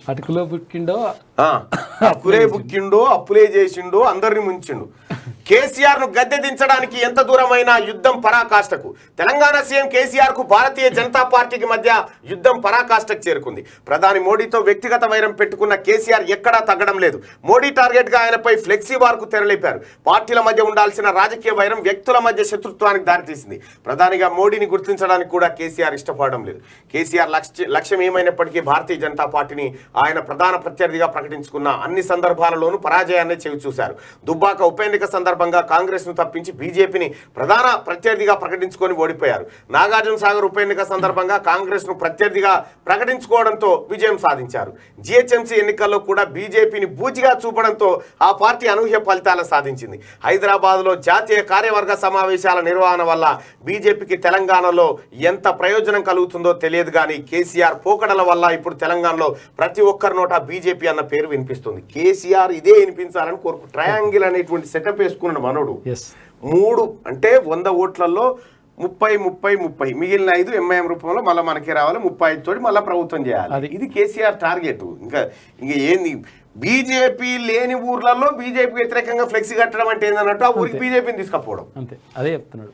అటుకులో పుట్టిండో ఆ, అప్పులే బుక్కిండు అప్పులే చేసిండు అందరిని ముంచిండు కేసీఆర్ ను గద్దె దించడానికి ఎంత దూరమైన యుద్ధం పరాకాష్ఠకు తెలంగాణ సీఎం కేసీఆర్ కు భారతీయ జనతా పార్టీకి మధ్య యుద్ధం పరాకాష్ఠకు చేరుకుంది ప్రధాని మోడీతో వ్యక్తిగత వైరం పెట్టుకున్న కేసీఆర్ ఎక్కడా తగ్గడం లేదు మోడీ టార్గెట్ గా ఆయనపై ఫ్లెక్సీ వార్ కు తెరలేపారు పార్టీల మధ్య ఉండాల్సిన రాజకీయ వైరం వ్యక్తుల మధ్య శత్రుత్వానికి దారితీసింది ప్రధానిగా మోడీని గుర్తించడానికి కూడా కేసీఆర్ ఇష్టపడడం లేదు కేసీఆర్ లక్ష్య లక్ష్యం ఏమైనప్పటికీ భారతీయ జనతా పార్టీని ఆయన ప్రధాన ప్రత్యర్థిగా ప్రకటించుకున్న అన్ని సందర్భాలలోనూ పరాజయాన్ని చెవి చూశారు దుబ్బాక ఉప ఎన్నిక సందర్భంగా కాంగ్రెస్ ను తప్పించి బీజేపీని ప్రధాన ప్రత్యర్థిగా ప్రకటించుకొని ఓడిపోయారు నాగార్జున సాగర్ ఉప ఎన్నిక సందర్భంగా కాంగ్రెస్ ను ప్రత్యర్థిగా ప్రకటించుకోవడంతో విజయం సాధించారు జిహెచ్ఎంసీ ఎన్నికల్లో కూడా బీజేపీని బూచిగా చూపడంతో ఆ పార్టీ అనూహ్య ఫలితాలు సాధించింది హైదరాబాద్ లో జాతీయ కార్యవర్గ సమావేశాల నిర్వహణ వల్ల బీజేపీకి తెలంగాణలో ఎంత ప్రయోజనం కలుగుతుందో తెలియదు కానీ కేసీఆర్ పోకడల వల్ల ఇప్పుడు తెలంగాణలో ప్రతి ఒక్కరి నోట బీజేపీ అన్న పేరు వినిపిస్తుంది కేసీఆర్ ఇదే వినిపించాలని కోరుకు ట్రయాంగిల్ అనేటువంటి సెటప్ వేసుకున్నాడు మనోడు ఎస్ మూడు అంటే వంద ఓట్లలో ముప్పై ముప్పై ముప్పై మిగిలిన ఐదు ఎంఐఎం రూపంలో మళ్ళీ మనకి రావాలి ముప్పై ఐదు తోటి మళ్ళీ ప్రభుత్వం చేయాలి అది. ఇది కేసీఆర్ టార్గెట్ ఇంకా ఇంకా ఏంది బీజేపీ లేని ఊర్లలో బీజేపీ వ్యతిరేకంగా ఫ్లెక్సీ కట్టడం అంటే ఏందన్నట్టు ఆ ఊరికి బీజేపీని తీసుకపోవడం అంతే అదే చెప్తున్నాడు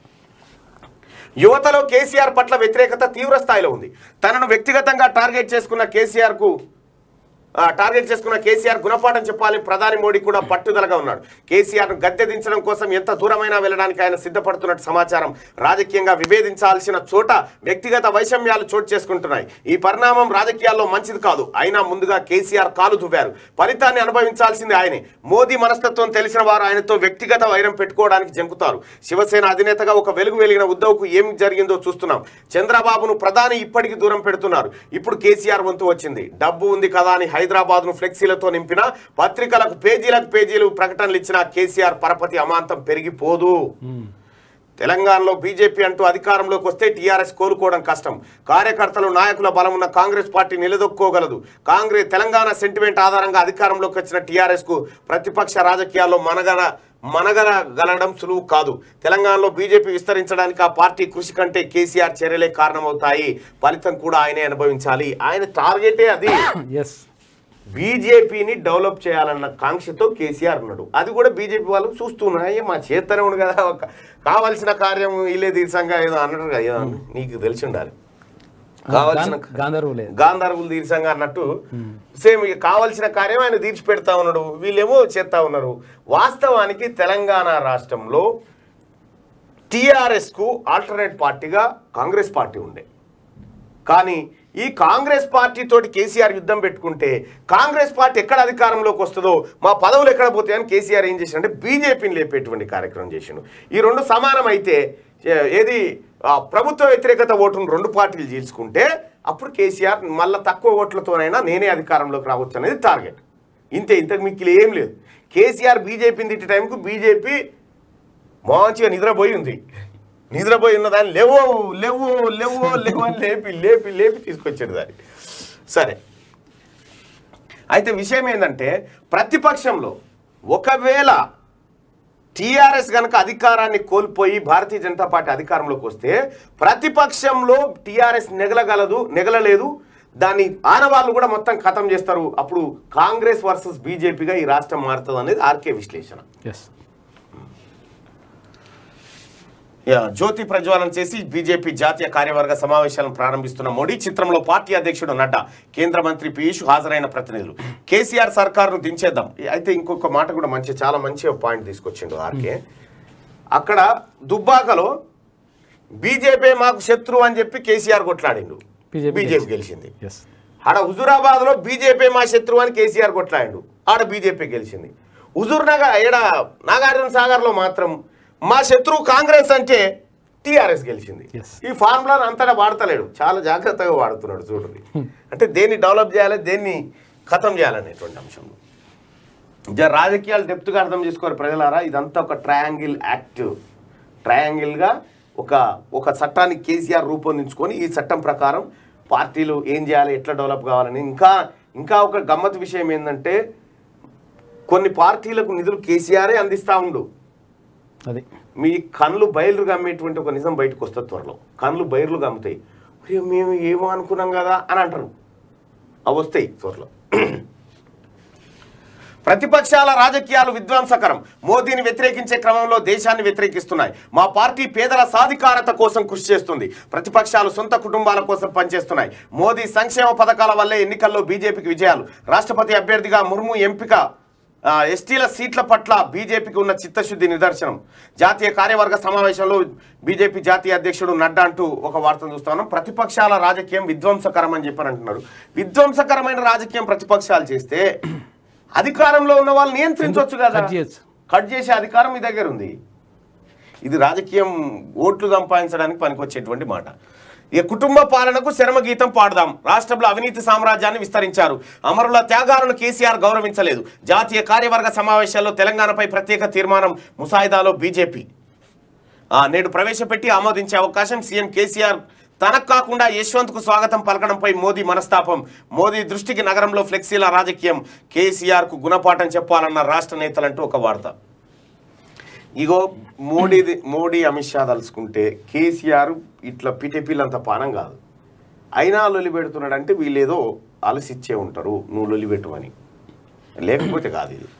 యువతలో కేసీఆర్ పట్ల వ్యతిరేకత తీవ్ర స్థాయిలో ఉంది తనను వ్యక్తిగతంగా టార్గెట్ చేసుకున్న కేసీఆర్ కు ఆ, టార్గెట్ చేసుకున్న కేసీఆర్ గుణపాఠం చెప్పాలి ప్రధాని మోడీ కూడా పట్టుదలగా ఉన్నాడు కేసీఆర్ ను గద్దె దించడం కోసం ఎంత దూరమైనా వెళ్ళడానికి ఆయన సిద్ధపడుతున్నట్టు సమాచారం రాజకీయంగా విభేదించాల్సిన చోట వ్యక్తిగత వైషమ్యాలు చోటు చేసుకుంటున్నాయి ఈ పరిణామం రాజకీయాల్లో మంచిది కాదు అయినా ముందుగా కేసీఆర్ కాలు దువ్వారు ఫలితాన్ని అనుభవించాల్సింది ఆయనే మోదీ మనస్తత్వం తెలిసిన వారు ఆయనతో వ్యక్తిగత వైరం పెట్టుకోవడానికి జంకుతారు శివసేన అధినేతగా ఒక వెలుగు వెలిగిన ఉద్దవ్కు ఏం జరిగిందో చూస్తున్నాం చంద్రబాబును ప్రధాని ఇప్పటికి దూరం పెడుతున్నారు ఇప్పుడు కేసీఆర్ వంతు వచ్చింది డబ్బు ఉంది కదా అని హైదరాబాద్ ను ఫ్లెక్సీలతో నింపిన పత్రికలకు పేజీలకు పేజీలు ప్రకటనలు ఇచ్చిన కేసీఆర్ పరపతి అమాంతం పెరిగిపోదు తెలంగాణలో బీజేపీ అంటూ అధికారంలోకి వస్తే టీఆర్ఎస్ కోలుకోవడం కష్టం కార్యకర్తలు నాయకుల బలం ఉన్న కాంగ్రెస్ పార్టీ నిలదొక్కోగలదు కాంగ్రెస్ తెలంగాణ సెంటిమెంట్ ఆధారంగా అధికారంలోకి వచ్చిన టీఆర్ఎస్ కు ప్రతిపక్ష రాజకీయాల్లో మనగన మనగనగలడం సులువు కాదు తెలంగాణలో బీజేపీ విస్తరించడానికి ఆ పార్టీ కృషి కంటే కేసీఆర్ చర్యలే కారణమవుతాయి ఫలితం కూడా ఆయనే అనుభవించాలి ఆయన టార్గెటే అది ఎస్ బీజేపీని డెవలప్ చేయాలన్న కాంక్షతో కేసీఆర్ ఉన్నాడు అది కూడా బీజేపీ వాళ్ళు చూస్తున్నాయి మా చేతనే ఉండు కదా ఒక కావాల్సిన కార్యం ఇల్లే తీర్చంగా ఏదో అన్నట్టు కదా ఏదో నీకు తెలిసి ఉండాలి కావాల్సిన గాంధర్వు లేదు గాంధారవులు తీర్చంగా అన్నట్టు సేమ్ ఇక కావాల్సిన కార్యం ఆయన తీర్చి పెడతా ఉన్నాడు వీళ్ళేమో చేస్తా ఉన్నారు వాస్తవానికి తెలంగాణ రాష్ట్రంలో టిఆర్ఎస్ కు ఆల్టర్నేట్ పార్టీగా కాంగ్రెస్ పార్టీ ఉండే కానీ ఈ కాంగ్రెస్ పార్టీ తోటి కేసీఆర్ యుద్ధం పెట్టుకుంటే కాంగ్రెస్ పార్టీ ఎక్కడ అధికారంలోకి వస్తుందో మా పదవులు ఎక్కడ పోతాయని కేసీఆర్ ఏం చేసిండు అంటే బీజేపీని లేపేటువంటి కార్యక్రమం చేసిండు ఈ రెండు సమానం అయితే ఏ- ఏది ఆ, ప్రభుత్వ వ్యతిరేకత ఓటును రెండు పార్టీలు చీల్చుకుంటే అప్పుడు కేసీఆర్ మళ్ళీ తక్కువ ఓట్లతోనైనా నేనే అధికారంలోకి రావచ్చు అనేది టార్గెట్ ఇంతే ఇంతకు మిక్కిలి ఏం లేదు కేసీఆర్ బీజేపీని తిట్టే టైంకు బీజేపీ మంచిగా నిద్రపోయి ఉంది నిద్రపోయి ఉన్న దాన్ని లేవో లేవో లేవో లేవో అని లేపి లేపి లేపి తీసుకొచ్చాడు దాన్ని సరే అయితే విషయం ఏంటంటే ప్రతిపక్షంలో ఒకవేళ టీఆర్ఎస్ గనక అధికారాన్ని కోల్పోయి భారతీయ జనతా పార్టీ అధికారంలోకి వస్తే ప్రతిపక్షంలో టీఆర్ఎస్ నెగలగలదు నెగలలేదు దాన్ని ఆనవాళ్ళు కూడా మొత్తం ఖతం చేస్తారు అప్పుడు కాంగ్రెస్ వర్సెస్ బీజేపీగా ఈ రాష్ట్రం మారుతుంది అనేది ఆర్కే విశ్లేషణ ఎస్ యా, జ్యోతి ప్రజ్వలన చేసి బీజేపీ జాతీయ కార్యవర్గ సమావేశాలను ప్రారంభిస్తున్న మోడీ చిత్రంలో పార్టీ అధ్యక్షుడు నడ్డా కేంద్ర మంత్రి పీయూష్ హాజరైన ప్రతినిధులు కేసీఆర్ సర్కారును దించేద్దాం అయితే ఇంకొక మాట కూడా మంచి చాలా మంచి పాయింట్ తీసుకొచ్చిండు ఆర్కే అక్కడ దుబ్బాకలో బీజేపీ మాకు శత్రువు అని చెప్పి కేసీఆర్ కొట్లాడిండు BJP బీజేపీ గెలిచింది ఎస్ ఆడ హుజురాబాద్ లో బీజేపీ మా శత్రువు అని కేసీఆర్ కొట్లాడు ఆడ బీజేపీ గెలిచింది హుజూర్ నగర్ ఈడ నాగార్జున సాగర్ లో మాత్రం మా శత్రువు కాంగ్రెస్ అంటే టీఆర్ఎస్ గెలిచింది Yes. ఈ ఫార్ములాను అంతటా వాడతలేడు చాలా జాగ్రత్తగా వాడుతున్నాడు చూడండి అంటే దేన్ని డెవలప్ చేయాలి దేన్ని ఖతం చేయాలనేటువంటి అంశంలో జర రాజకీయాలు డెప్త్గా అర్థం చేసుకోవాలి ప్రజలారా ఇదంతా ఒక ట్రయాంగిల్ యాక్ట్ ట్రయాంగిల్గా ఒక ఒక చట్టాన్ని కేసీఆర్ రూపొందించుకొని ఈ చట్టం ప్రకారం పార్టీలు ఏం చేయాలి ఎట్లా డెవలప్ కావాలని ఇంకా ఇంకా ఒక గమ్మత్ విషయం ఏంటంటే కొన్ని పార్టీలకు నిధులు కేసీఆరే అందిస్తూ ఉండు అది మీ కళ్ళు బయలు గమ్మేటువంటి ఒక నిజం బయటకు వస్తుంది త్వరలో కళ్ళు బయర్లు గమ్ముతాయి "ఒరే, మేము ఏమో అనుకున్నాం కదా అని అంటారు అవి వస్తాయి త్వరలో ప్రతిపక్షాల రాజకీయాలు విధ్వంసకరం మోదీని వ్యతిరేకించే క్రమంలో దేశాన్ని వ్యతిరేకిస్తున్నాయి మా పార్టీ పేదల సాధికారత కోసం కృషి చేస్తుంది ప్రతిపక్షాలు సొంత కుటుంబాల కోసం పనిచేస్తున్నాయి మోదీ సంక్షేమ పథకాల వల్లే ఎన్నికల్లో బీజేపీకి విజయాలు రాష్ట్రపతి అభ్యర్థిగా ముర్ము ఎంపిక ఆ, ఎస్టీల సీట్ల పట్ల బీజేపీకి ఉన్న చిత్తశుద్ధి నిదర్శనం జాతీయ కార్యవర్గ సమావేశంలో బీజేపీ జాతీయ అధ్యక్షుడు నడ్డా అంటూ ఒక వార్తను చూస్తాను ప్రతిపక్షాల రాజకీయం విధ్వంసకరం అని చెప్పని అంటున్నారు విధ్వంసకరమైన రాజకీయం ప్రతిపక్షాలు చేస్తే అధికారంలో ఉన్న వాళ్ళు నియంత్రించవచ్చు కదా కట్ చేయొచ్చు. కట్ చేసే అధికారం మీ దగ్గర ఉంది ఇది రాజకీయం ఓట్లు సంపాదించడానికి పనికొచ్చేటువంటి మాట ఇక కుటుంబ పాలనకు శరమ గీతం పాడదాం రాష్ట్రంలో అవినీతి సామ్రాజ్యాన్ని విస్తరించారు అమరుల త్యాగాలను కేసీఆర్ గౌరవించలేదు జాతీయ కార్యవర్గ సమావేశాల్లో తెలంగాణపై ప్రత్యేక తీర్మానం ముసాయిదాలో బీజేపీ ఆ, నేడు ప్రవేశపెట్టి ఆమోదించే అవకాశం సీఎం కేసీఆర్ తనకు కాకుండా యశ్వంత్కు స్వాగతం పలకడంపై మోదీ మనస్తాపం మోదీ దృష్టికి నగరంలో ఫ్లెక్సీల రాజకీయం కేసీఆర్కు గుణపాఠం చెప్పాలన్న రాష్ట్ర నేతలంటూ ఒక వార్త ఇగో మోడీ మోడీ అమిత్ షా తలుచుకుంటే కేసీఆర్ ఇట్లా పిటెపిల్లంత పానం కాదు అయినా లొలి పెడుతున్నాడంటే వీళ్ళేదో అలసిచ్చే ఉంటారు నువ్వు లొలి పెట్టుమని లేకపోతే కాదు ఇది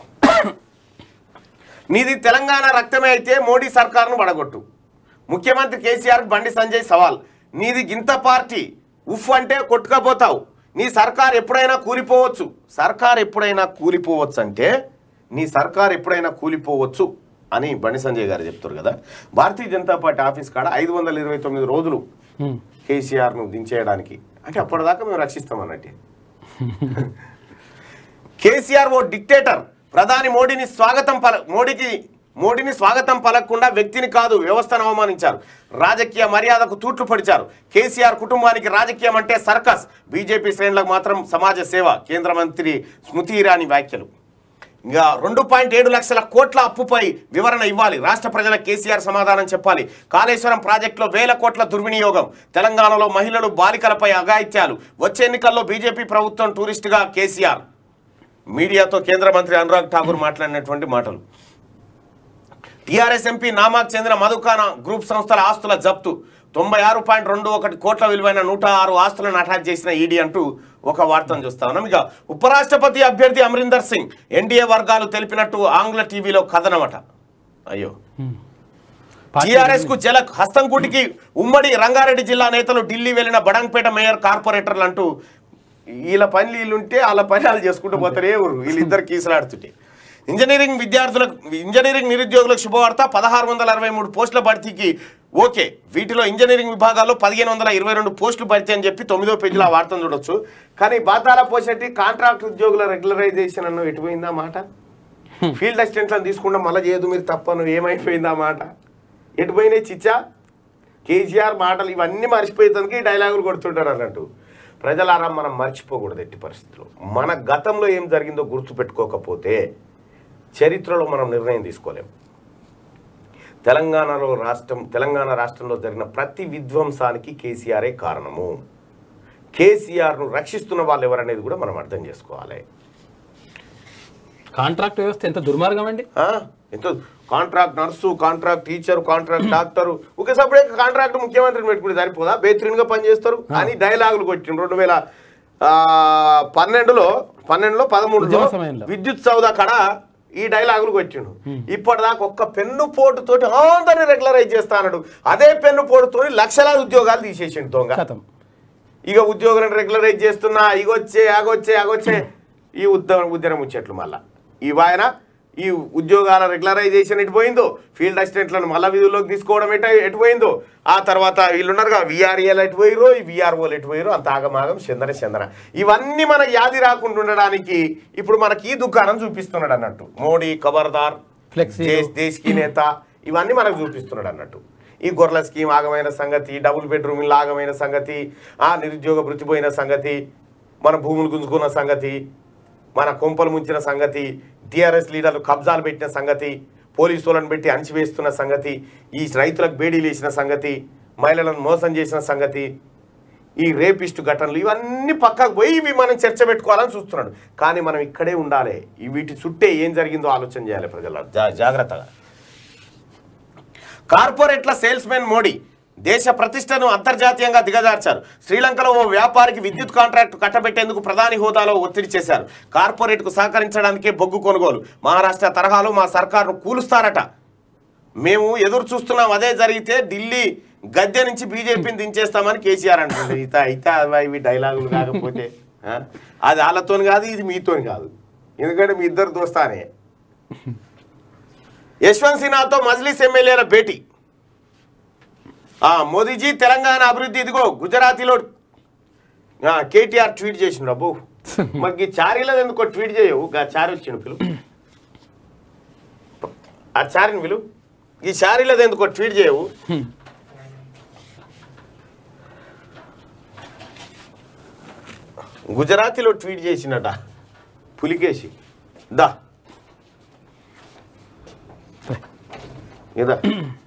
నీది తెలంగాణ రక్తమే అయితే మోడీ సర్కారును పడగొట్టు ముఖ్యమంత్రి కేసీఆర్ బండి సంజయ్ సవాల్ నీది గింత పార్టీ ఉఫ్ అంటే కొట్టుకపోతావు నీ సర్కార్ ఎప్పుడైనా కూలిపోవచ్చు సర్కార్ ఎప్పుడైనా కూలిపోవచ్చు అంటే నీ సర్కార్ ఎప్పుడైనా కూలిపోవచ్చు అని బండి సంజయ్ గారు చెప్తారు కదా భారతీయ జనతా పార్టీ ఆఫీస్ కాడ ఐదు వందల ఇరవై తొమ్మిది రోజులు హ్మ్. కేసీఆర్ను దించేయడానికి అంటే అప్పటిదాకా మేము రక్షిస్తామన్నట్టే కేసీఆర్ ఓ డిక్టేటర్ ప్రధాని మోడీని స్వాగతం పల మోడీకి మోడీని స్వాగతం పలకకుండా వ్యక్తిని కాదు వ్యవస్థను అవమానించారు రాజకీయ మర్యాదకు తూట్లు పడిచారు కేసీఆర్ కుటుంబానికి రాజకీయం అంటే సర్కస్ బీజేపీ శ్రేణులకు మాత్రం సమాజ సేవ కేంద్ర మంత్రి స్మృతి ఇరానీ వ్యాఖ్యలు ఇంకా రెండు పాయింట్ ఏడు లక్షల కోట్ల అప్పుపై వివరణ ఇవ్వాలి రాష్ట్ర ప్రజల కేసీఆర్ సమాధానం చెప్పాలి కాళేశ్వరం ప్రాజెక్టులో వేల కోట్ల దుర్వినియోగం తెలంగాణలో మహిళలు బాలికలపై అఘాయిత్యాలు వచ్చే ఎన్నికల్లో బీజేపీ ప్రభుత్వం టూరిస్టుగా కేసీఆర్ మీడియాతో కేంద్ర మంత్రి అనురాగ్ ఠాకూర్ మాట్లాడినటువంటి మాటలు టీఆర్ఎస్ ఎంపీ నామాకు చెందిన మధుకాన గ్రూప్ సంస్థల ఆస్తుల జప్తు తొంభై ఆరు పాయింట్ రెండు ఒకటి కోట్ల విలువైన నూట ఆరు ఆస్తులను అటాచ్ చేసిన ఈడీ అంటూ ఒక వార్తను చూస్తా ఉన్నాం ఇక ఉపరాష్ట్రపతి అభ్యర్థి అమరీందర్ సింగ్ ఎన్డీఏ వర్గాలు తెలిపినట్టు ఆంగ్ల టీవీలో కథనమట అయ్యో పార్టీ టీఆర్ఎస్ కు జల హస్తంకుటికి ఉమ్మడి రంగారెడ్డి జిల్లా నేతలు ఢిల్లీ వెళ్లిన బడంగ్పేట మేయర్ కార్పొరేటర్లు అంటూ వీళ్ళ పని వీళ్ళుంటే వాళ్ళ పని వాళ్ళు చేసుకుంటూ పోతారు ఏ ఊరు వీళ్ళిద్దరు కీసలాడుతుంటే ఇంజనీరింగ్ విద్యార్థులకు ఇంజనీరింగ్ నిరుద్యోగులకు శుభవార్త పదహారు వందల అరవై మూడు పోస్టుల భర్తీకి ఓకే వీటిలో ఇంజనీరింగ్ విభాగాల్లో పదిహేను వందల ఇరవై రెండు పోస్టులు భర్తీ అని చెప్పి తొమ్మిదో పేజీలో ఆ వార్తను చూడొచ్చు కానీ బాతాల పోషెట్టి కాంట్రాక్ట్ ఉద్యోగుల రెగ్యులరైజేషన్ అన్న ఎటుపోయిందా మాట ఫీల్డ్ అసిస్టెంట్లను తీసుకుంటే మళ్ళీ చేయదు మీరు తప్పను ఏమైపోయిందా మాట ఎటు పోయినాయి చిచ్చా కేసీఆర్ మాటలు ఇవన్నీ మర్చిపోయేందుకు ఈ డైలాగులు కొడుతుంటారు అన్నట్టు ప్రజలారా మనం మర్చిపోకూడదు ఎట్టి పరిస్థితుల్లో మన గతంలో ఏం జరిగిందో గుర్తుపెట్టుకోకపోతే చరిత్రలో మనం నిర్ణయం తీసుకోలేం తెలంగాణలో రాష్ట్రం తెలంగాణ రాష్ట్రంలో జరిగిన ప్రతి విధ్వంసానికి కేసీఆరే కారణము కేసీఆర్ను రక్షిస్తున్న వాళ్ళు ఎవరనేది కూడా మనం అర్థం చేసుకోవాలి కాంట్రాక్ట్ వ్యవస్థ ఎంత దుర్మార్గం అండి ఆ? ఎంతో contract nurse contract teacher contract doctor ఒకేసప్పుడే కాంట్రాక్ట్ ముఖ్యమంత్రిని పెట్టుకుని సరిపోదా బేత్రిన్గా పనిచేస్తారు అని డైలాగులు కొట్టిండు రెండు వేల ఆ, పన్నెండులో పన్నెండులో పదమూడులో ఉద్యమ సమయంలో. విద్యుత్ సౌదా కడ ఈ డైలాగులు కొట్టిండు ఇప్పటిదాకా ఒక్క పెన్ను పోటుతోటి అందరిని రెగ్యులరైజ్ చేస్తా అన్నాడు అదే పెన్ను పోటుతోటి లక్షలాది ఉద్యోగాలు తీసేసిండు దొంగ కథం ఇక ఉద్యోగులను రెగ్యులరైజ్ చేస్తున్నా ఇగొచ్చే అగొచ్చే అగొచ్చే ఈ ఉద్యోగం ఉద్యమం ముచ్చట్లు మళ్ళా ఈ వాయన ఈ ఉద్యోగాల రెగ్యులరైజేషన్ ఎటు పోయిందో ఫీల్డ్ అసిస్టెంట్లను మళ్ళా విధుల్లోకి తీసుకోవడం ఎట ఎటు పోయిందో ఆ తర్వాత వీళ్ళున్నారుగా విఆర్ఏలు ఎటు పోయిరో ఈ విఆర్ఓలు ఎటు పోయిరో అంత ఆగమాగం చందన చందన ఇవన్నీ మన యాది రాకుండా ఉండడానికి ఇప్పుడు మనకి ఈ దుకాణం చూపిస్తున్నాడు అన్నట్టు మోడీ ఖబర్దార్ ఫ్లెక్సీ దేశ్ దేశ్కి నేత ఇవన్నీ మనకు చూపిస్తున్నాడు అన్నట్టు ఈ గొర్రెల స్కీమ్ ఆగమైన సంగతి డబుల్ బెడ్రూమ్ ఇల్లు ఆగమైన సంగతి ఆ నిరుద్యోగ భృతి పోయిన సంగతి మన భూములు గుంజుకున్న సంగతి మన కొంపలు ముంచిన సంగతి టీఆర్ఎస్ లీడర్లు కబ్జాలు పెట్టిన సంగతి పోలీసు వాళ్ళని పెట్టి అణిచివేస్తున్న సంగతి ఈ రైతులకు బేడీలు వేసిన సంగతి మహిళలను మోసం చేసిన సంగతి ఈ రేపిస్ట్ ఘటనలు ఇవన్నీ పక్కకు పోయి ఇవి మనం చర్చ పెట్టుకోవాలని చూస్తున్నాడు కానీ మనం ఇక్కడే ఉండాలి ఈ వీటి చుట్టే ఏం జరిగిందో ఆలోచన చేయాలి ప్రజల జా- జాగ్రత్తగా కార్పొరేట్ల సేల్స్ మెన్ మోడీ దేశ ప్రతిష్టను అంతర్జాతీయంగా దిగజార్చారు శ్రీలంకలో ఓ వ్యాపారికి విద్యుత్ కాంట్రాక్టు కట్టబెట్టేందుకు ప్రధాని హోదాలో ఒత్తిడి చేశారు కార్పొరేట్కు సహకరించడానికే బొగ్గు కొనుగోలు మహారాష్ట్ర తరహాలో మా సర్కారును కూలుస్తారట మేము ఎదురు చూస్తున్నాం అదే జరిగితే ఢిల్లీ గద్దె నుంచి బీజేపీని దించేస్తామని కేసీఆర్ అంటుంది ఇత అయితే అవి ఇవి డైలాగులు కాకపోతే ఆ? అది వాళ్ళతోని కాదు ఇది మీతోని కాదు ఎందుకంటే మీ ఇద్దరు దోస్తానే యశ్వంత్ సిన్హాతో మజ్లిస్ ఎమ్మెల్యేల భేటీ ఆ, మోదీజీ తెలంగాణ అభివృద్ధి ఇదిగో గుజరాతీలో ఆ, కేటీఆర్ ట్వీట్ చేసిండు అబ్బో మనకి చారీలో ఎందుకో ట్వీట్ చేయవు గా చారీ వచ్చిండు పిలు ఆ చారిని పిలు ఈ చారీలో ఎందుకో ట్వీట్ చేయవు గుజరాతీలో ట్వీట్ చేసినట పులికేసి దా ఇదా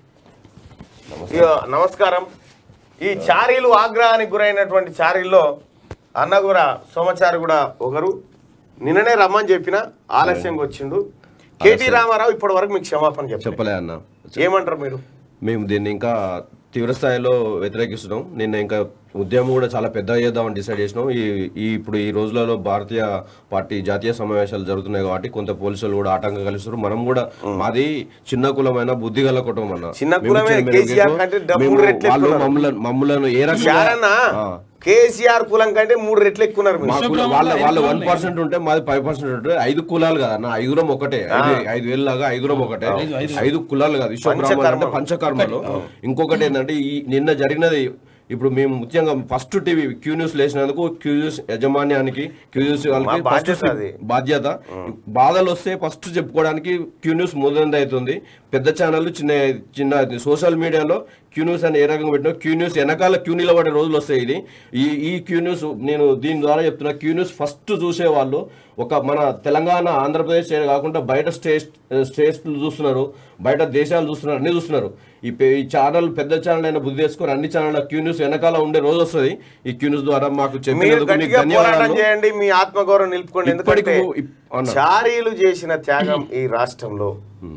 ఇక నమస్కారం ఈ చారీలు ఆగ్రహానికి గురైనటువంటి చారీల్లో అన్న కూడా సోమచారి కూడా ఒకరు నిన్ననే రమ్మని చెప్పిన ఆలస్యంగా వచ్చిండు కేటీ రామారావు ఇప్పటి వరకు మీకు క్షమాపణ చెప్పారు చెప్పలే అన్న ఏమంటారు మీరు మేము దీన్ని ఇంకా తీవ్ర స్థాయిలో వ్యతిరేకిస్తున్నాం నిన్న ఇంకా ఉద్యమం కూడా చాలా పెద్దగా చేద్దామని డిసైడ్ చేసినాం ఈ ఈ ఇప్పుడు ఈ రోజులలో భారతీయ పార్టీ జాతీయ సమావేశాలు జరుగుతున్నాయి కాబట్టి కొంత పోలీసులు కూడా ఆటంకం కలిస్తారు మనం కూడా మాది చిన్న కులమైన బుద్ధి గల కుటుంబం అన్న చిన్న మేము కులమే, మేము కేసీఆర్ మేము కంటే డబ్బు మేము రెట్లు వాళ్ళు ఎక్కువ మమ్మల్ని మమ్మల్ని ఏ రకంగా చారన్న ఆ. కేసీఆర్ కులం కంటే మూడు రెట్లు ఎక్కున్నారు మీరు మా కులం వాళ్ళ వాళ్ళ వన్ పర్సెంట్ ఉంటే మాది ఫైవ్ పర్సెంట్ ఉంటే ఐదు కులాలు కదా అన్న ఐదుగురం ఒకటే ఐదు ఐదు వేలు లాగా ఐదుగురం ఒకటే ఐదు కులాలు కాదు విశ్వబ్రాహ్మణులు అంటే పంచకర్మలు ఇంకొకటి ఏంటంటే ఈ నిన్న జరిగినది ఇప్పుడు మేము ముఖ్యంగా ఫస్ట్ టీవీ క్యూ న్యూస్ లేచినందుకు క్యూ న్యూస్ యజమాన్యానికి క్యూ న్యూస్ వాళ్ళకి మా ఫస్ట్ బాధ్యత అది. బాధ్యత బాధలు వస్తే ఫస్ట్ చెప్పుకోవడానికి క్యూ న్యూస్ మొదలైంది అవుతుంది పెద్ద ఛానల్ చిన్న చిన్న సోషల్ మీడియాలో క్యూ న్యూస్ అని ఏ రకంగా పెట్టినా క్యూ న్యూస్ వెనకాల క్యూ నిలబడే రోజులు వస్తాయి ఇది ఈ ఈ క్యూ న్యూస్ నేను దీని ద్వారా చెప్తున్నా క్యూ న్యూస్ ఫస్ట్ చూసే వాళ్ళు ఒక మన తెలంగాణ ఆంధ్రప్రదేశ్ సైడ్ కాకుండా బయట స్టేట్ స్టేట్స్ చూస్తున్నారు బయట దేశాలు చూస్తున్నారు అన్ని చూస్తున్నారు ఈ పే- ఈ ఛానల్ పెద్ద ఛానల్ అయినా బుద్ధి చేసుకొని అన్ని ఛానల్ క్యూ న్యూస్ వెనకాల ఉండే రోజు వస్తుంది ఈ క్యూ న్యూస్ ద్వారా మాకు మీరు చెప్పినందుకు మీకు గట్టిగా పోరాటం ధన్యవాదాలు చేయండి మీ ఆత్మగౌరవం నిలుపుకోండి ఇప్పటికి ఎందుకంటే ఇప్- అన్న. చారీలు చేసిన త్యాగం ఈ రాష్ట్రంలో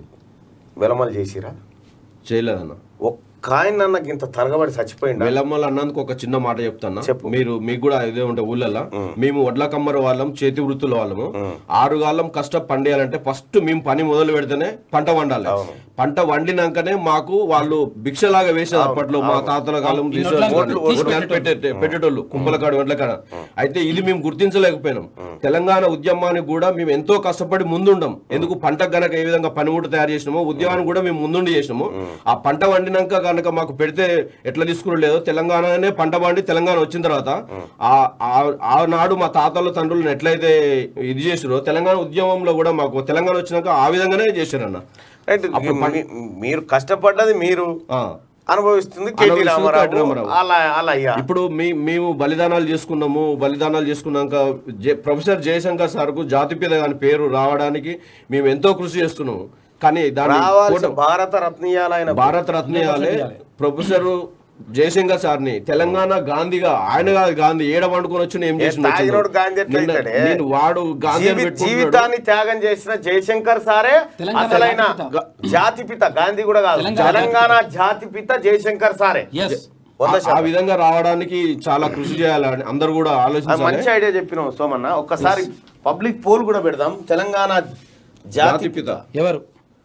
వెలమలు చేసిరా చేయలేదన్న ఒక్క ఆయన నాకు ఇంత తరగబడి చచ్చిపోయిండు వెల్లమ్మలు అన్నందుకు ఒక చిన్న మాట చెప్తాను చెప్పు. మీరు మీకు కూడా ఇదే ఉంటే ఊళ్ళల్లో మేము వడ్ల కమ్మర వాళ్ళం చేతి వృత్తుల వాళ్ళము ఆరుగాలం కష్టం పండియాలంటే ఫస్ట్ మేము పని మొదలు పెడితేనే పంట వండాలి పంట వండినాకనే మాకు వాళ్ళు భిక్షలాగా వేసేది అప్పట్లో మా తాతల కాలం తీసేవాళ్ళు. ఓట్లు- ఓట్లు అని పెట్టే- పెట్టేటోళ్ళు కుంపలకాడు వడ్ల కాడ అయితే ఇది మేము గుర్తించలేకపోయినాం తెలంగాణ ఉద్యమానికి కూడా మేము ఎంతో కష్టపడి ముందుండం ఎందుకు పంట గనక ఏ విధంగా పనిముట్టు తయారు చేసినామో ఉద్యమానికి కూడా మేము ముందుండి చేసినాము ఆ పంట వండినాక కనుక మాకు పెడితే ఎట్లా తీసుకురలేదో తెలంగాణనే పంట పండి తెలంగాణ వచ్చిన తర్వాత ఆ- ఆ- ఆనాడు మా తాతలు తండ్రులను ఎట్లయితే ఇది చేసిరో తెలంగాణ ఉద్యమంలో కూడా మాకు తెలంగాణ వచ్చినాక ఆ విధంగానే చేశారన్న రైట్ మీ- మీరు కష్టపడ్డది మీరు ఆ. అనుభవిస్తుంది కేటీ అనుభవిస్తుంది రామారావు కేటీ రామారావు. అలా అలా అయ్యా ఇప్పుడు మీ మేము బలిదానాలు చేసుకున్నాము బలిదానాలు చేసుకున్నాక జే- ప్రొఫెసర్ జయశంకర్ సార్కు జాతిపిత అని పేరు రావడానికి మేము ఎంతో కృషి చేస్తున్నాము కానీ దాన్ని రావాల్సిన కోట- భారత రత్నీయాలు ఆయన భారత రత్నయాలే ప్రొఫెసర్ జయశంకర్ సార్ని తెలంగాణ గాంధీగా ఆయన కాదు గాంధీ ఏడ పండుకొని వచ్చి ఏం చేసిన తాగినోడు గాంధీ ఎట్లా అవుతాడే? నేను వాడు గాంధీ అని జీవి- పెట్టుకుంటున్నాడు. జీవితాన్ని త్యాగం చేసిన జయశంకర్ సారే తెలంగాణ అసలైన జాతిపిత. గ- జాతిపిత గాంధీ కూడా కాదు తెలంగాణ తెలంగాణ జాతిపిత జయశంకర్ సారే ఎస్ వంద ఆ- ఆ విధంగా రావడానికి చాలా కృషి చేయాలని అందరు కూడా అది ఆలోచించాలి మంచి ఐడియా చెప్పినావు సోమన్న ఒక్కసారి పబ్లిక్ పోల్ కూడా పెడదాం తెలంగాణ జాతిపిత జాతిపిత ఎవరు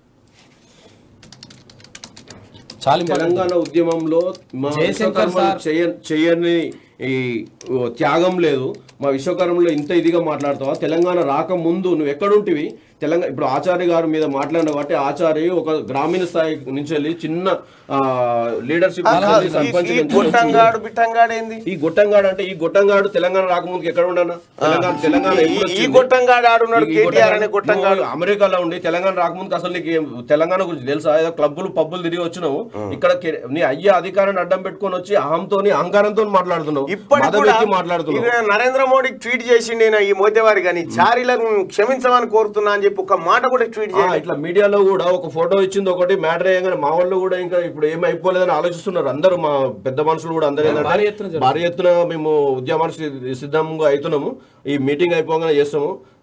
చాలా important. తెలంగాణ ఉద్యమంలో మా జయశంకర్ విశ్వకర్మలు సార్. చేయ- చేయని ఈ ఓ, త్యాగం లేదు మా విశ్వకర్మలో ఇంత ఇదిగా మాట్లాడతావా తెలంగాణ రాకముందు నువ్వు ఎక్కడుంటివి తెలంగాణ ఇప్పుడు ఆచార్య గారి మీద మాట్లాడిన కాబట్టి ఆచార్య ఒక గ్రామీణ స్థాయి నుంచి వెళ్ళి చిన్న లీడర్షిప్ ఈ- ఈ గుట్టంగాడు బిట్టంగాడు ఏంది ఈ గొట్టంగాడు అంటే ఈ గొట్టంగాడు తెలంగాణ రాకముందుకు ఎక్కడ ఉండనా తెలంగాణ తెలంగాణ ఈ- ఎప్పుడు ఈ వచ్చింది? గొట్టంగాడు ఆడున్నాడు ఈ కేటీఆర్ అనే గొట్టంగాడు గొట్టంగాడు నువ్వు అమెరికాలో ఉండి తెలంగాణ రాకముందుకు అసలు నీకు ఏం- తెలంగాణ గురించి తెలుసా ఏదో క్లబ్బులు పబ్బులు తిరిగి వచ్చినావు ఇక్కడ కె- నీ అయ్యే అధికారాన్ని అడ్డం పెట్టుకొని వచ్చి అహంతో అహంకారంతో మాట్లాడుతున్నావు ఇప్పటికి మదం కూడా ఎత్తి మాట్లాడుతున్నావు ఇది నరేంద్ర మోడీ ట్వీట్ చేసిండు నేను ఈ మోతేవారి కానీ చారీలను క్షమించమని కోరుతున్నా అని చెప్పి ఒక మాట కూడా ట్వీట్ ఆ, చేయండి ఇట్లా మీడియాలో కూడా ఒక ఫోటో ఇచ్చింది ఒకటి మ్యాటర్ అయ్యగానే మా వాళ్ళు కూడా ఇంకా ఇప్పుడు ఏమి అయిపోలేదని ఆలోచిస్తున్నారు అందరూ మా పెద్ద మనుషులు కూడా అందరూ ఏంటంటే భారీ ఎత్తున జరుగుతుంది. భారీ ఎత్తున మేము ఉద్యమానికి సి- సిద్ధంగా అవుతున్నాము ఈ మీటింగ్ అయిపోగానే చేస్తాము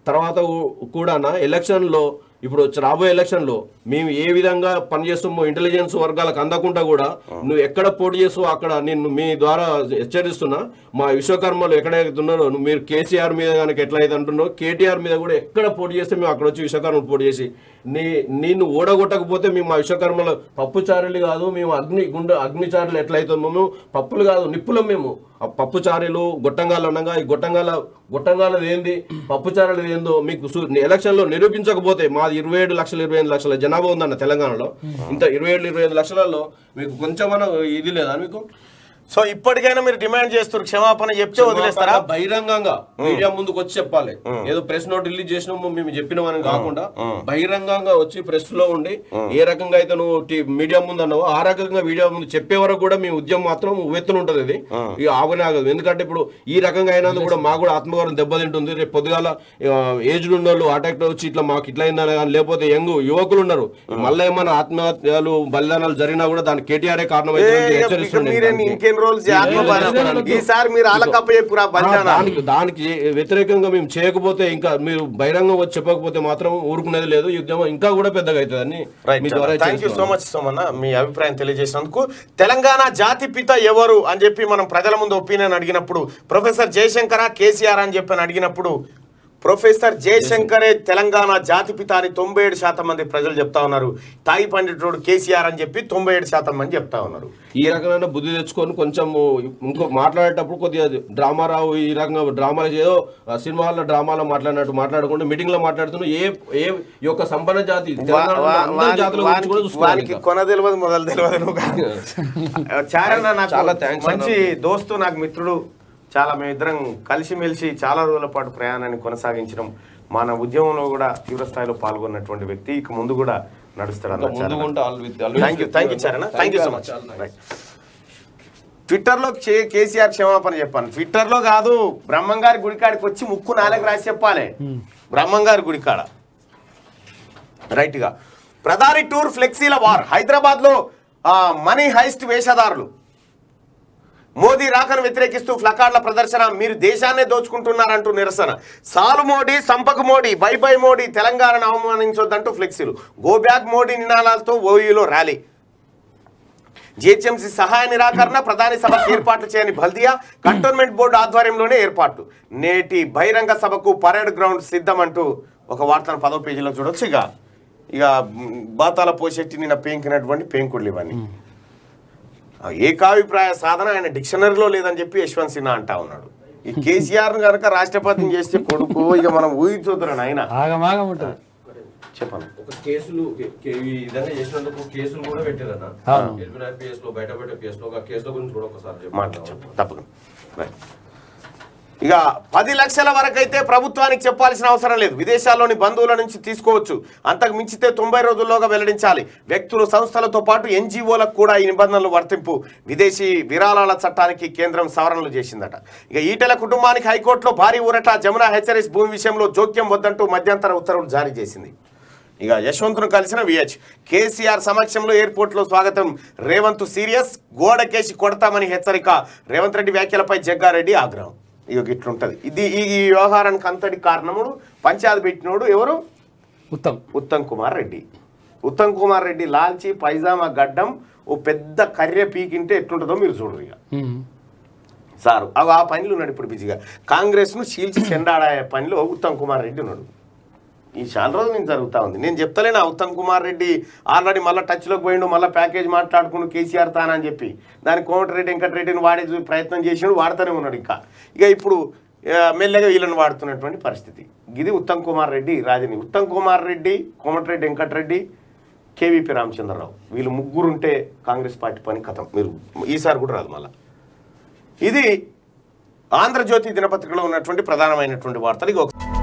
తర్వాత కూడా ఎలక్షన్లో ఇప్పుడు వచ్చి రాబోయే ఎలక్షన్లో మేము ఏ విధంగా పనిచేస్తామో ఇంటెలిజెన్స్ వర్గాలకు అందకుండా కూడా నువ్వు ఎక్కడ పోటీ చేస్తావో అక్కడ నేను మీ ద్వారా హెచ్చరిస్తున్నా మా విశ్వకర్మలు ఎక్కడైతే ఉన్నారో నువ్వు మీరు కేసీఆర్ మీద కనుక ఎట్లయితే అంటున్నారో కేటీఆర్ మీద కూడా ఎక్కడ పోటీ చేస్తే మేము అక్కడ వచ్చి విశ్వకర్మలు పోటీ చేసి నీ నిన్ను ఓడగొట్టకపోతే మేము మా విశ్వకర్మలు పప్పుచారులు కాదు మేము అగ్ని గుండె అగ్నిచారులు ఎట్లయితామో మేము పప్పులు కాదు నిప్పులం మేము ఆ పప్పుచారులు గొట్టంగాలు ఉండగా ఈ గొట్టంగాల గొట్టంగాలది ఏంది పప్పుచారులది ఏందో మీకు సు- ఎలక్షన్లో నిరూపించకపోతే మాది ఇరవై ఏడు లక్షల ఇరవై ఐదు లక్షల జనాభా ఉందన్న తెలంగాణలో ఇంత ఇరవై ఏడు ఇరవై ఐదు లక్షలలో మీకు కొంచెమన్నా ఇది లేదా మీకు సో ఇప్పటికైనా మీరు డిమాండ్ చేస్తారు క్షమాపణ చెప్తే వదిలేస్తారా బహిరంగంగా మీడియా ముందుకు వచ్చి చెప్పాలి ఏదో ప్రెస్ నోట్ రిలీజ్ చేసినాము మేము చెప్పినామని కాకుండా బహిరంగంగా వచ్చి ప్రెస్ లో ఉండి ఏ రకంగా అయితే నువ్వు టీ- మీడియా ముందు అన్నావో ఆ రకంగా మీడియా ముందు చెప్పే వరకు కూడా మీ ఉద్యమం మాత్రం ఉవ్వెత్తున ఉంటది ఇది ఇక ఆగనే ఆగదు ఎందుకంటే ఇప్పుడు ఈ రకంగా అయినందుకు కూడా మాకు కూడా ఆత్మగౌరవం దెబ్బతింటుంది రేపు పొద్దుగాల ఏజ్డ్ ఉన్న వాళ్ళు అటాక్ వచ్చి ఇట్లా మాకు ఇట్లా అయిందని కానీ లేకపోతే యంగ్ యువకులు ఉన్నారు మళ్ళీ ఏమైనా ఆత్మహత్యలు బలిదానాలు జరిగినా కూడా దానికి కేటీఆర్ కారణం ఏ, అయితే ఇక హెచ్చరిస్తుండే మీరే దానికి. ఇంకెన్ని రోజులు జాగ్రత్త పడాలి. ఈసారి మీరు ఆలకప్ప చెప్పురా ఆ, బలిదానాలు దానికి దానికి వ్యతిరేకంగా మేము చేయకపోతే ఇంకా మీరు బహిరంగం వచ్చి చెప్పకపోతే మాత్రం ఊరుకునేది లేదు ఈ ఉద్యమం ఇంకా కూడా పెద్దగా అవుతుందని రైట్ మీ ద్వారా థ్యాంక్ యూ సో చేస్తున్నాను. మచ్ సోమన్న మీ అభిప్రాయం తెలియజేసినందుకు తెలంగాణ జాతి పిత ఎవరు అని చెప్పి మనం ప్రజల ముందు ఒపీనియన్ అడిగినప్పుడు ప్రొఫెసర్ జయశంకర కేసీఆర్ అని చెప్పి అని అడిగినప్పుడు ప్రొఫెసర్ జయశంకరే తెలంగాణ జాతి పిత అని తొంభై ఏడు శాతం మంది ప్రజలు చెప్తా ఉన్నారు తాయి పండితుడు కేసీఆర్ అని చెప్పి తొంభై ఏడు శాతం మంది చెప్తా ఉన్నారు ఈ రకమైన బుద్ధి తెచ్చుకొని కొంచెం ఇంకో మాట్లాడేటప్పుడు కొద్దిగా డ్రామారావు ఈ రకంగా డ్రామాలు ఏదో ఆ, సినిమా హాల్లో డ్రామాలో మాట్లాడినట్టు మాట్లాడకుండా మీటింగ్ లో మాట్లాడుతున్నా ఏ ఏ ఈ యొక్క సంపన్న జాతి తెలంగాణలో వా- అందరి వానికి- జాతుల గురించి కూడా వానికి- చూసుకోవాలి వానికి ఇంకా. కొన తెలియదు మొదలు తెలియదు నువ్వు కాదు. చారన్న నాకు చాలా thanks అన్న. మంచి దోస్తు నాకు మిత్రుడు చాలా మేమిద్దరం కలిసిమెలిసి చాలా రోజుల పాటు ప్రయాణాన్ని కొనసాగించడం మన ఉద్యమంలో కూడా తీవ్ర స్థాయిలో పాల్గొన్నటువంటి వ్యక్తి ఇక ముందు కూడా నడుస్తాడు ఇంకా అన్న ముందుగా ఉంటే all with- always thank you with thank you you. Charanna Thank thank you you so అన్న. మచ్ చాలా thanks. ట్విట్టర్లో చే- కేసీఆర్ క్షమాపణ చెప్పాను ట్విట్టర్లో కాదు బ్రహ్మంగారి గుడికాడికి వచ్చి ముక్కు నాలుగు రాసి చెప్పాలి బ్రహ్మంగారి గుడికాడ రైట్గా ప్రధాని టూర్ ఫ్లెక్సీల వార్ హైదరాబాద్లో ఆ, మనీ హైస్ట్ వేషధారులు మోదీ రాకను వ్యతిరేకిస్తూ ఫ్లకార్డ్ల ప్రదర్శన మీరు దేశాన్నే దోచుకుంటున్నారంటూ నిరసన సాలు మోడీ సంపక్ మోడీ బై బై మోడీ తెలంగాణను అవమానించొద్దంటూ ఫ్లెక్సీలు గో బ్యాక్ మోడీ నినాదాలతో ఓయూలో ర్యాలీ జిహెచ్ఎంసీ సహాయ నిరాకరణ ప్రధాని సభకు ఏర్పాట్లు చేయని బల్దియా కంటోన్మెంట్ బోర్డు ఆధ్వర్యంలోనే ఏర్పాట్లు నేటి బహిరంగ సభకు పరేడ్ గ్రౌండ్ సిద్ధమంటూ ఒక వార్తను పదో పేజీలో చూడొచ్చు ఇక ఇక మ్, బాతాల పోషెట్టి నిన్న పేంకినటువంటి పేంకుళ్ళు ఇవన్నీ ఆ ఏకాభిప్రాయ సాధన ఆయన డిక్షనరీలో లేదని చెప్పి యశ్వంత్ సిన్హా అంటా ఉన్నాడు ఈ కేసీఆర్ కనుక రాష్ట్రపతిని చేస్తే కొడుకు ఇక మనం ఊహించొద్దురని ఆయన ఆగమాగం ఉంటుంది చెప్పాను ఒక కేసులు కే- కే- ఈ విధంగా చేసినందుకు కేసులు కూడా పెట్టారన్న అవును. ఎల్బినార్ పిఎస్ లో బయట పెట్టే కేసులో ఒక కేసుల గురించి కూడా ఒకసారి మాట చెప్పండి చెప్పు తప్పకుండా రైట్. ఇక పది లక్షల వరకు అయితే ప్రభుత్వానికి చెప్పాల్సిన అవసరం లేదు విదేశాల్లోని బంధువుల నుంచి తీసుకోవచ్చు అంతకు మించితే తొంభై రోజుల్లోగా వెల్లడించాలి వ్యక్తులు సంస్థలతో పాటు ఎన్జిఓలకు కూడా ఈ నిబంధనలు వర్తింపు విదేశీ విరాళాల చట్టానికి కేంద్రం సవరణలు చేసిందట ఇక ఈటెల కుటుంబానికి హైకోర్టులో భారీ ఊరట జమునా హెచ్చరిస్ భూమి విషయంలో జోక్యం వద్దంటూ మధ్యంతర ఉత్తర్వులు జారీ చేసింది ఇక యశ్వంత్ను కలిసిన విహెచ్ కేసీఆర్ సమక్షంలో ఎయిర్పోర్ట్లో స్వాగతం రేవంత్ సీరియస్ గోడకేసి కొడతామని హెచ్చరిక రేవంత్ రెడ్డి వ్యాఖ్యలపై జగ్గారెడ్డి ఆగ్రహం ఇక ఇట్లుంటది ఇది ఈ ఈ వ్యవహారానికి అంతటి కారణముడు పంచాయతీ పెట్టినోడు ఎవరు ఉత్తమ్ ఉత్తమ్ కుమార్ రెడ్డి ఉత్తమ్ కుమార్ రెడ్డి లాల్చి పైజామా గడ్డం ఓ పెద్ద కర్రె పీకింటే ఎట్లుంటుందో మీరు చూడరు ఇక ఉమ్. సారు అవి ఆ పనిలో ఉన్నాడు ఇప్పుడు బిజీగా కాంగ్రెస్ను చీల్చి చెండాడే పనిలో ఉత్తమ్ కుమార్ రెడ్డి ఉన్నాడు ఈ చాలా రోజుల నుంచి జరుగుతూ ఉంది నేను చెప్తలేనా ఉత్తమ్ కుమార్ రెడ్డి ఆల్రెడీ మళ్ళీ టచ్లోకి పోయిండు మళ్ళీ ప్యాకేజ్ మాట్లాడుకుంటూ కేసీఆర్ తానని చెప్పి దాని కోమటిరెడ్డి వెంకటరెడ్డిని వాడే చూ- ప్రయత్నం చేసినాడు వాడుతూనే ఉన్నాడు ఇంకా ఇక ఇప్పుడు ఆ, మెల్లగా వీళ్ళని వాడుతున్నటువంటి పరిస్థితి ఇది ఉత్తమ్ కుమార్ రెడ్డి రాజని ఉత్తమ్ కుమార్ రెడ్డి కోమటిరెడ్డి వెంకటరెడ్డి కేవీపీ రామచంద్రరావు వీళ్ళు ముగ్గురుంటే కాంగ్రెస్ పార్టీ పని కథం మీరు ఈసారి కూడా రాదు మళ్ళీ ఇది ఆంధ్రజ్యోతి దినపత్రికలో ఉన్నటువంటి ప్రధానమైనటువంటి వార్తలు ఇక ఒక